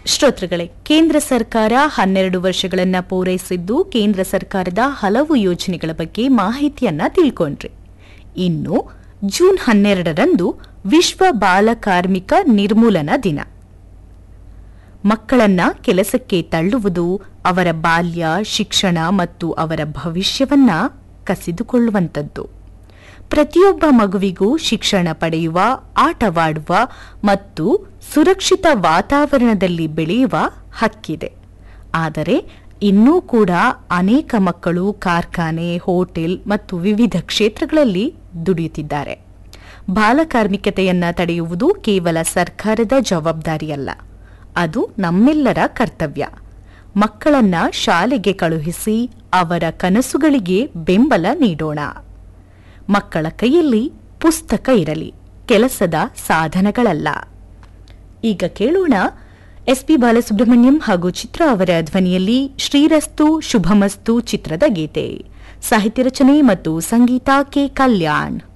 ಶ್ರೋತೃಗಳೇ ಕೇಂದ್ರ ಸರ್ಕಾರ ಹನ್ನೆರಡು ವರ್ಷಗಳನ್ನ ಪೂರೈಸಿದ್ದು ಕೇಂದ್ರ ಸರ್ಕಾರದ ಹಲವು ಯೋಜನೆಗಳ ಬಗ್ಗೆ ಮಾಹಿತಿಯನ್ನ ತಿಳ್ಕೊಂಡ್ರಿ ಇನ್ನು ಜೂನ್ ಹನ್ನೆರಡರಂದು ವಿಶ್ವ ಬಾಲ ಕಾರ್ಮಿಕ ನಿರ್ಮೂಲನಾ ದಿನ ಮಕ್ಕಳನ್ನ ಕೆಲಸಕ್ಕೆ ತಳ್ಳುವುದು ಅವರ ಬಾಲ್ಯ ಶಿಕ್ಷಣ ಮತ್ತು ಅವರ ಭವಿಷ್ಯವನ್ನ ಕಸಿದುಕೊಳ್ಳುವಂಥದ್ದು ಪ್ರತಿಯೊಬ್ಬ ಮಗುವಿಗೂ ಶಿಕ್ಷಣ ಪಡೆಯುವ ಆಟವಾಡುವ ಮತ್ತು ಸುರಕ್ಷಿತ ವಾತಾವರಣದಲ್ಲಿ ಬೆಳೆಯುವ ಹಕ್ಕಿದೆ ಆದರೆ ಇನ್ನೂ ಕೂಡ ಅನೇಕ ಮಕ್ಕಳು ಕಾರ್ಖಾನೆ ಹೋಟೆಲ್ ಮತ್ತು ವಿವಿಧ ಕ್ಷೇತ್ರಗಳಲ್ಲಿ ದುಡಿಯುತ್ತಿದ್ದಾರೆ ಬಾಲಕಾರ್ಮಿಕತೆಯನ್ನ ತಡೆಯುವುದು ಕೇವಲ ಸರ್ಕಾರದ ಜವಾಬ್ದಾರಿಯಲ್ಲ ಅದು ನಮ್ಮೆಲ್ಲರ ಕರ್ತವ್ಯ ಮಕ್ಕಳನ್ನ ಶಾಲೆಗೆ ಕಳುಹಿಸಿ ಅವರ ಕನಸುಗಳಿಗೆ ಬೆಂಬಲ ನೀಡೋಣ ಮಕ್ಕಳ ಕೈಯಲ್ಲಿ ಪುಸ್ತಕ ಇರಲಿ ಕೆಲಸದ ಸಾಧನಗಳಲ್ಲ ಈಗ ಕೇಳೋಣ ಎಸ್ಪಿ ಬಾಲಸುಬ್ರಹ್ಮಣ್ಯಂ ಹಾಗೂ ಚಿತ್ರ ಅವರ ಧ್ವನಿಯಲ್ಲಿ ಶ್ರೀರಸ್ತು ಶುಭಮಸ್ತು ಚಿತ್ರದ ಗೀತೆ ಸಾಹಿತ್ಯ ರಚನೆ ಮತ್ತು ಸಂಗೀತ ಕೆ ಕಲ್ಯಾಣ್